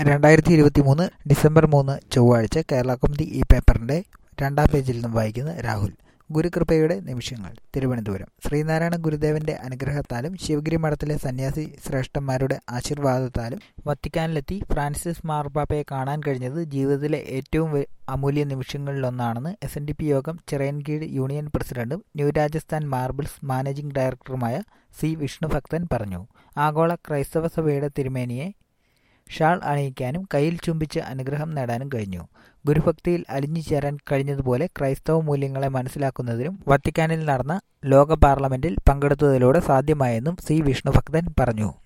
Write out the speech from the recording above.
രണ്ടായിരത്തി ഇരുപത്തി മൂന്ന് ഡിസംബർ മൂന്ന് ചൊവ്വാഴ്ച കേരള കൗമുദി ഈ പേപ്പറിന്റെ രണ്ടാം പേജിൽ നിന്നും വായിക്കുന്ന രാഹുൽ ഗുരുകൃപയുടെ നിമിഷങ്ങൾ തിരുവനന്തപുരം ശ്രീനാരായണ ഗുരുദേവന്റെ അനുഗ്രഹത്താലും ശിവഗിരി മഠത്തിലെ സന്യാസി ശ്രേഷ്ഠന്മാരുടെ ആശീർവാദത്താലും വത്തിക്കാനിലെത്തി ഫ്രാൻസിസ് മാർപ്പാപ്പയെ കാണാൻ കഴിഞ്ഞത് ജീവിതത്തിലെ ഏറ്റവും വ- അമൂല്യ നിമിഷങ്ങളിലൊന്നാണെന്ന് എസ് എൻ ഡി പി യോഗം ചിറയൻകീഴ് യൂണിയൻ പ്രസിഡന്റും ന്യൂ രാജസ്ഥാൻ മാർബിൾസ് മാനേജിംഗ് ഡയറക്ടറുമായ സി വിഷ്ണുഭക്തൻ പറഞ്ഞു ആഗോള ക്രൈസ്തവ സഭയുടെ തിരുമേനിയെ ഷാൾ അണിയിക്കാനും കയ്യിൽ ചുംബിച്ച് അനുഗ്രഹം നേടാനും കഴിഞ്ഞു ഗുരുഭക്തിയിൽ അലിഞ്ഞു ചേരാൻ കഴിഞ്ഞതുപോലെ ക്രൈസ്തവ മൂല്യങ്ങളെ മനസ്സിലാക്കുന്നതിനും വത്തിക്കാനിൽ നടന്ന ലോക പാർലമെന്റിൽ പങ്കെടുത്തതിലൂടെ സാധ്യമായെന്നും സി വിഷ്ണുഭക്തൻ പറഞ്ഞു